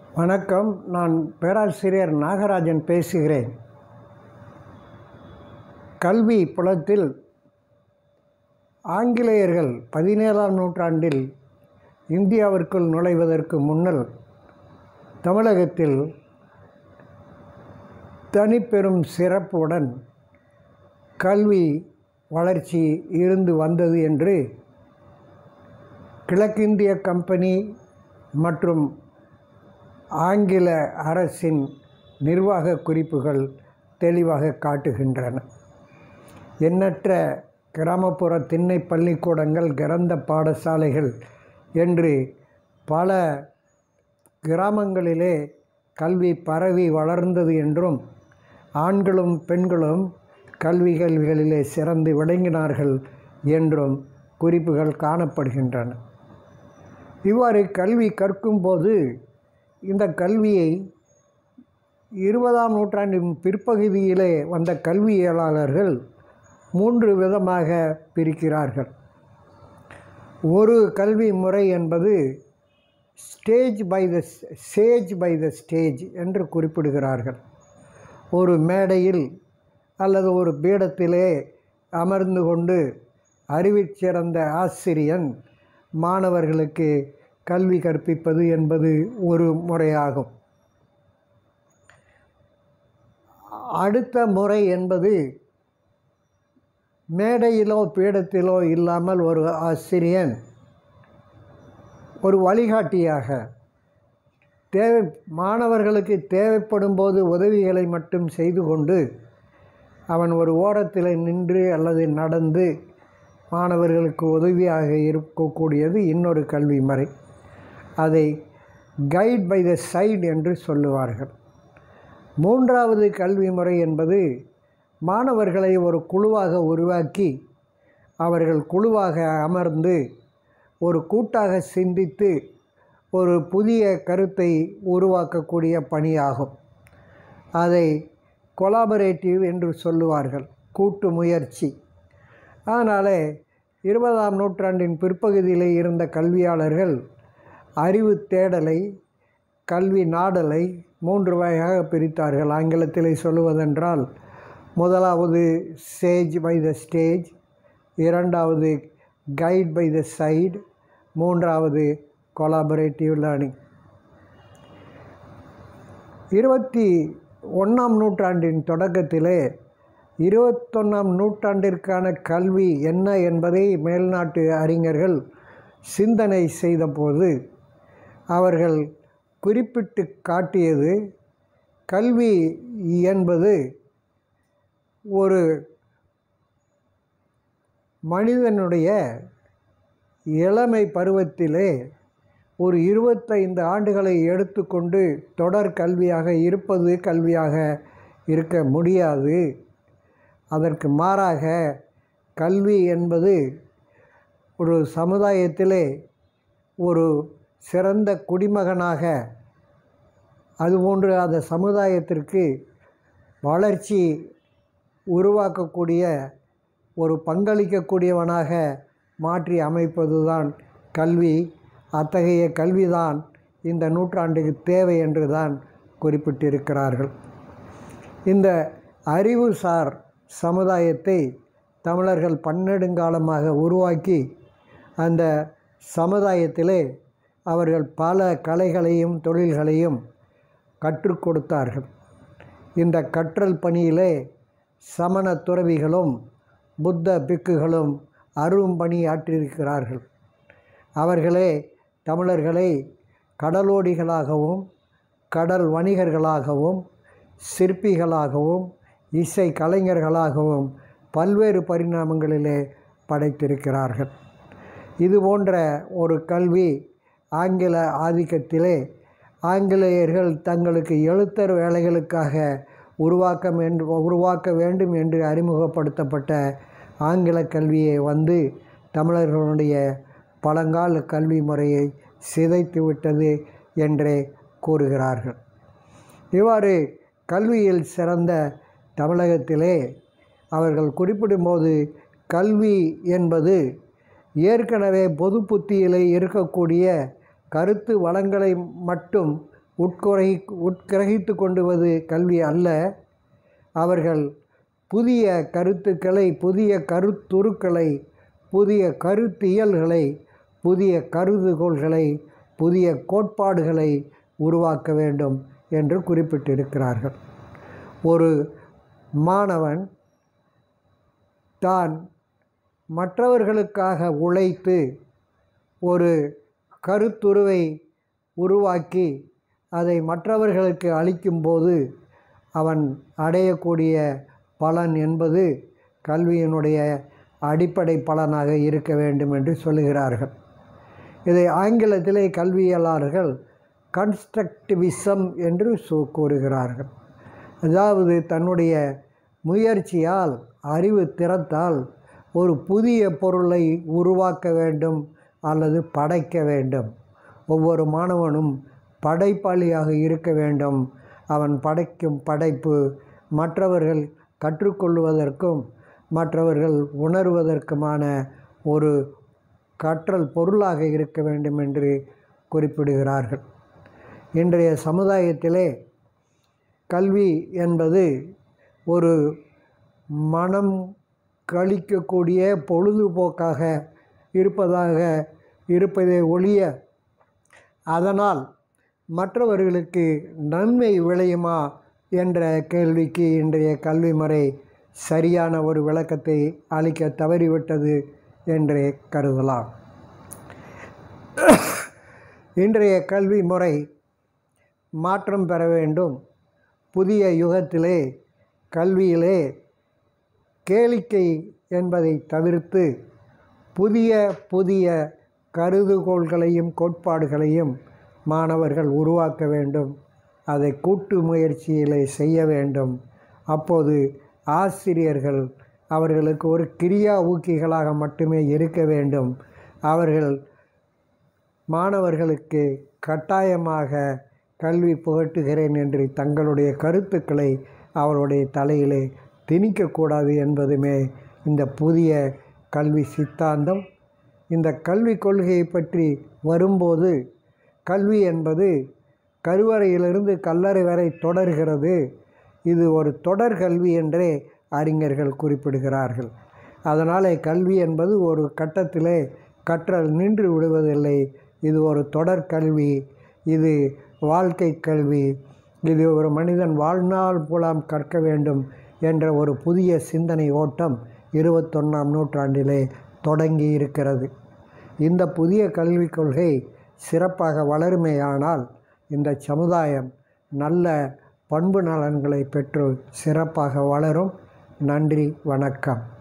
வணக்கம் நான் பேராசிரியர் நாகராஜன் பேசுகிறேன் கல்வி புலத்தில் ஆங்கிலேயர்கள் பதினேழாம் நூற்றாண்டில் இந்தியாவிற்குள் நுழைவதற்கு முன்னர் தமிழகத்தில் தனிப்பெரும் சிறப்புடன் கல்வி வளர்ச்சி இருந்து வந்தது என்று கிழக்கிந்திய கம்பெனி மற்றும் ஆங்கில அரசின் நிர்வாக குறிப்புகள் தெளிவாக காட்டுகின்றன எண்ணற்ற கிராமப்புற திண்ணை பள்ளிக்கூடங்கள் கிரந்த பாடசாலைகள் என்று பல கிராமங்களிலே கல்வி பரவி வளர்ந்தது என்றும் ஆண்களும் பெண்களும் கல்வி கல்விகளிலே சிறந்து விளங்கினார்கள் என்றும் குறிப்புகள் காணப்படுகின்றன இவ்வாறு கல்வி கற்கும்போது இந்த கல்வியை இருபதாம் நூற்றாண்டின் பிற்பகுதியிலே வந்த கல்வியலாளர்கள் மூன்று விதமாக பிரிக்கிறார்கள் ஒரு கல்வி முறை என்பது stage by the sage by the stage என்று குறிப்பிடுகிறார்கள் ஒரு மேடையில் அல்லது ஒரு பீடத்திலே அமர்ந்து கொண்டு அறிவிச்சிறந்த ஆசிரியன் மாணவர்களுக்கு கல்வி கற்பிப்பது என்பது ஒரு முறையாகும் அடுத்த முறை என்பது மேடையிலோ பீடத்திலோ இல்லாமல் ஒரு ஆசிரியன் ஒரு வழிகாட்டியாக தேவை மாணவர்களுக்கு தேவைப்படும் போது உதவிகளை மட்டும் செய்து கொண்டு அவன் ஒரு ஓரத்தில் நின்று அல்லது நடந்து மாணவர்களுக்கு உதவியாக இருக்கக்கூடியது இன்னொரு கல்வி முறை அதை கைட் பை த சைடு என்று சொல்லுவார்கள் மூன்றாவது கல்வி முறை என்பது மாணவர்களை ஒரு குழுவாக உருவாக்கி அவர்கள் குழுவாக அமர்ந்து ஒரு கூட்டாக சிந்தித்து ஒரு புதிய கருத்தை உருவாக்கக்கூடிய பணியாகும் அதை கொலாபரேட்டிவ் என்று சொல்லுவார்கள் கூட்டு முயற்சி அதனால் இருபதாம் நூற்றாண்டின் பிற்பகுதியில் இருந்த கல்வியாளர்கள் அறிவு தேடலை கல்வி நாடலை மூன்று வகையாக பிரித்தார்கள் ஆங்கிலத்தில் சொல்லுவதென்றால் முதலாவது சேஜ் பை த ஸ்டேஜ் இரண்டாவது கைட் பை த சைடு மூன்றாவது கொலாபரேட்டிவ் லேர்னிங் இருபத்தி ஒன்றாம் நூற்றாண்டின் தொடக்கத்திலே இருபத்தொன்னாம் நூற்றாண்டிற்கான கல்வி என்ன என்பதை மேல்நாட்டு அறிஞர்கள் சிந்தனை செய்தபோது அவர்கள் குறிப்பிட்டு காட்டியது கல்வி என்பது ஒரு மனிதனுடைய இளமை பருவத்திலே ஒரு இருபத்தைந்து ஆண்டுகளை எடுத்துக்கொண்டு தொடர் கல்வியாக இருப்பது கல்வியாக இருக்க முடியாது அதற்கு மாறாக கல்வி என்பது ஒரு சமுதாயத்திலே ஒரு சிறந்த குடிமகனாக அதுபோன்று அந்த சமுதாயத்திற்கு வளர்ச்சி உருவாக்கக்கூடிய ஒரு பங்களிக்கக்கூடியவனாக மாற்றி அமைப்பது தான் கல்வி அத்தகைய கல்விதான் இந்த நூற்றாண்டுக்கு தேவை என்று தான் குறிப்பிட்டிருக்கிறார்கள் இந்த அறிவுசார் சமுதாயத்தை தமிழர்கள் பன்னெடுங்காலமாக உருவாக்கி அந்த சமுதாயத்திலே அவர்கள் பல கலைகளையும் தொழில்களையும் கற்றுக் கொடுத்தார்கள் இந்த கற்றல் பணியிலே சமண துறவிகளும் புத்த பிக்குகளும் அரும் பணி ஆற்றியிருக்கிறார்கள் அவர்களே தமிழர்களை கடலோடிகளாகவும் கடல் வணிகர்களாகவும் சிற்பிகளாகவும் இசை கலைஞர்களாகவும் பல்வேறு பரிணாமங்களிலே படைத்திருக்கிறார்கள் இது போன்ற ஒரு கல்வி ஆங்கில ஆதிக்கத்திலே ஆங்கிலேயர்கள் தங்களுக்கு எழுத்தர் வேலைகளுக்காக உருவாக்க வேண்டும் உருவாக்க வேண்டும் என்று அறிமுகப்படுத்தப்பட்ட ஆங்கில கல்வியை வந்து தமிழர்களுடைய பழங்கால கல்வி முறையை சிதைத்து விட்டது என்றே கூறுகிறார்கள் இவ்வாறு கல்வியில் சிறந்த தமிழகத்திலே அவர்கள் குறிப்பிடும்போது கல்வி என்பது ஏற்கனவே பொது புத்தியிலே இருக்கக்கூடிய கருத்து வளங்களை மட்டும் உட்குறை உட்கிரகித்து கொண்டுவது கல்வி அல்ல அவர்கள் புதிய கருத்துக்களை புதிய கருத்துருக்களை புதிய கருத்தியல்களை புதிய கருதுகோள்களை புதிய கோட்பாடுகளை உருவாக்க வேண்டும் என்று குறிப்பிட்டிருக்கிறார்கள் ஒரு மாணவன் தான் மற்றவர்களுக்காக உழைத்து ஒரு கருத்துருவை உருவாக்கி அதை மற்றவர்களுக்கு அளிக்கும்போது அவன் அடையக்கூடிய பலன் என்பது கல்வியினுடைய அடிப்படை பலனாக இருக்க வேண்டும் என்று சொல்லுகிறார்கள் இதை ஆங்கிலத்திலே கல்வியலாளர்கள் கன்ஸ்ட்ரக்டிவிசம் என்று சொ கூறுகிறார்கள் அதாவது தன்னுடைய முயற்சியால் அறிவு திறத்தால் ஒரு புதிய பொருளை உருவாக்க வேண்டும் அல்லது படைக்க வேண்டும் ஒவ்வொரு மாணவனும் படைப்பாளியாக இருக்க வேண்டும் அவன் படைக்கும் படைப்பு மற்றவர்கள் கற்றுக்கொள்வதற்கும் மற்றவர்கள் உணர்வதற்குமான ஒரு கற்றல் பொருளாக இருக்க வேண்டும் என்று குறிப்பிடுகிறார்கள் இன்றைய சமுதாயத்திலே கல்வி என்பது ஒரு மனம் கழிக்கக்கூடிய பொழுதுபோக்காக இருப்பதாக இருப்பதை ஒழிய அதனால் மற்றவர்களுக்கு நன்மை விளையுமா என்ற கேள்விக்கு இன்றைய கல்வி முறை சரியான ஒரு விளக்கத்தை அளிக்க தவறிவிட்டது என்றே கருதலாம் இன்றைய கல்வி முறை மாற்றம் பெற வேண்டும் புதிய யுகத்திலே கல்வியிலே கேளிக்கை என்பதை தவிர்த்து புதிய புதிய கருதுகோள்களையும் கோட்பாடுகளையும் மாணவர்கள் உருவாக்க வேண்டும் அதை கூட்டு முயற்சியிலே செய்ய வேண்டும் அப்போது ஆசிரியர்கள் அவர்களுக்கு ஒரு கிரியா ஊக்கிகளாக மட்டுமே இருக்க வேண்டும் அவர்கள் மாணவர்களுக்கு கட்டாயமாக கல்வி புகட்டுகிறேன் என்று தங்களுடைய கருத்துக்களை அவருடைய தலையிலே திணிக்கக்கூடாது என்பதுமே இந்த புதிய கல்வி சித்தாந்தம் இந்த கல்வி கொள்கையை பற்றி வரும்போது கல்வி என்பது கருவறையிலிருந்து கல்லறை வரை தொடர்கிறது இது ஒரு தொடர் கல்வி என்றே அறிஞர்கள் குறிப்பிடுகிறார்கள் அதனால் கல்வி என்பது ஒரு கட்டத்திலே கற்றல் நின்று விடுவதில்லை இது ஒரு தொடர் கல்வி இது வாழ்க்கை கல்வி இது ஒரு மனிதன் வாழ்நாள் புலம் கற்க வேண்டும் என்ற ஒரு புதிய சிந்தனை ஓட்டம் இருபத்தொன்னாம் நூற்றாண்டிலே தொடங்கி இருக்கிறது இந்த புதிய கல்விக் கொள்கை சிறப்பாக வளருமேயானால் இந்த சமுதாயம் நல்ல பண்பு நலன்களை பெற்று சிறப்பாக வளரும் நன்றி வணக்கம்